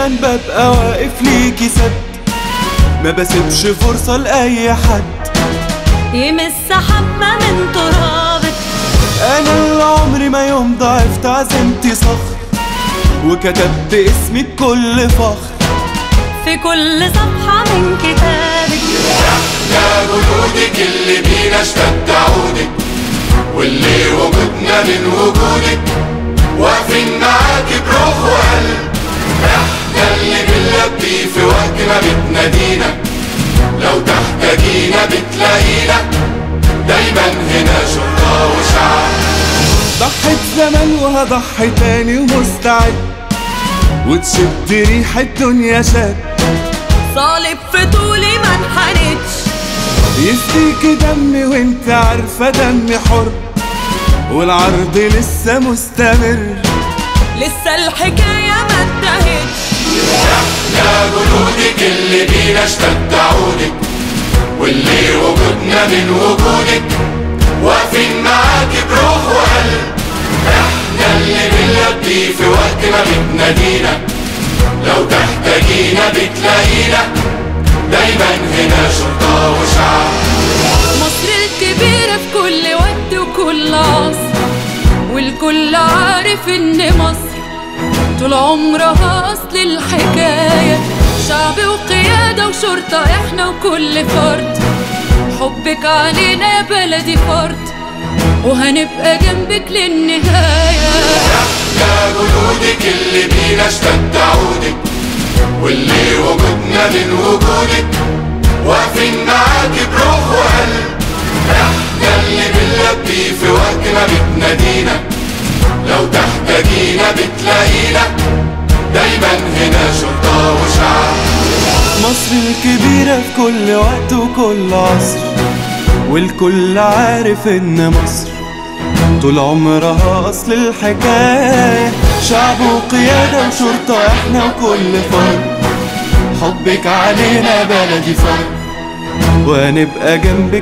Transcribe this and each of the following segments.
دايما ببقى واقف ليكي سد ما بسيبش فرصة لأي حد يمس حبة من ترابك أنا اللي عمري ما يوم ضعفت عزمتي صخر وكتبت اسمي بكل فخر في كل صفحة من كتابك يا جنودك اللي بينا اشتد عودك واللي وجودنا من وجودك واقفين معاك بروح وقلب احنا اللي بنلبي في وقت ما بتنادينا لو تحتاجينا بتلاقينا دايما هنا شرطة وشعب ضحيت زمان وهضحي تاني ومستعد وتشد ريح الدنيا شد صالب في طولي ما انحنتش يفديكي دمي وانت عارفة دمي حر والعرض لسه مستمر لسه الحكاية ما انتهتش يا جنودك اللي بينا اشتد عودك واللي وجودنا من وجودك واقفين معاك بروح وقلب احنا اللي بنلبي في وقت ما بتنادينا لو تحتاجينا بتلاقينا دايما هنا شرطة وشعب مصر الكبيرة في كل وقت وكل عصر والكل عارف ان مصر طول عمرها اصل الحكاية شعب وقيادة وشرطة احنا وكل فرد حبك علينا يا بلدي فرد وهنبقى جنبك للنهاية يا جنودك اللي بينا اشتد عودك واللي وجودنا من وجودك واقفين معاك بروح وقلب احنا اللي بنلبي في وقت ما بتنادينا لو تحتاجينا بتلاقينا دايما هنا شرطة وشعب مصر الكبيرة في كل وقت وكل عصر والكل عارف ان مصر طول عمرها اصل الحكاية شعب وقيادة وشرطة احنا وكل فرد حبك علينا بلدي فرد وهنبقى جنبك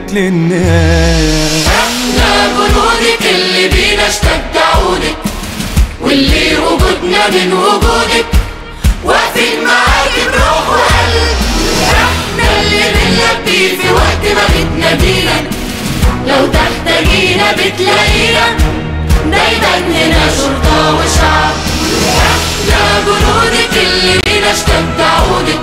للنهاية احنا جنودك اللي بينا اشتد عودك واللي وجودنا من وجودك واقفين معاك بروح وقلب احنا اللي بنلبي في وقت ما بتنادينا لو تحتاجينا بتلاقينا دايما هنا شرطة وشعب احنا جنودك اللي بينا اشتد عودك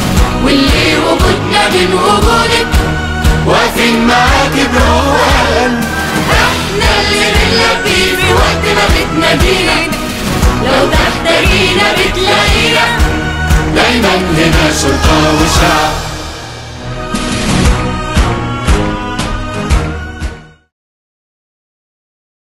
واللي وجودنا من وجودك واقفين معاك بروح وقلب احنا اللي بنلبي في وقت ما بتنادينا لو تحتاجينا بتلاقينا دايما هنا شرطة وشعب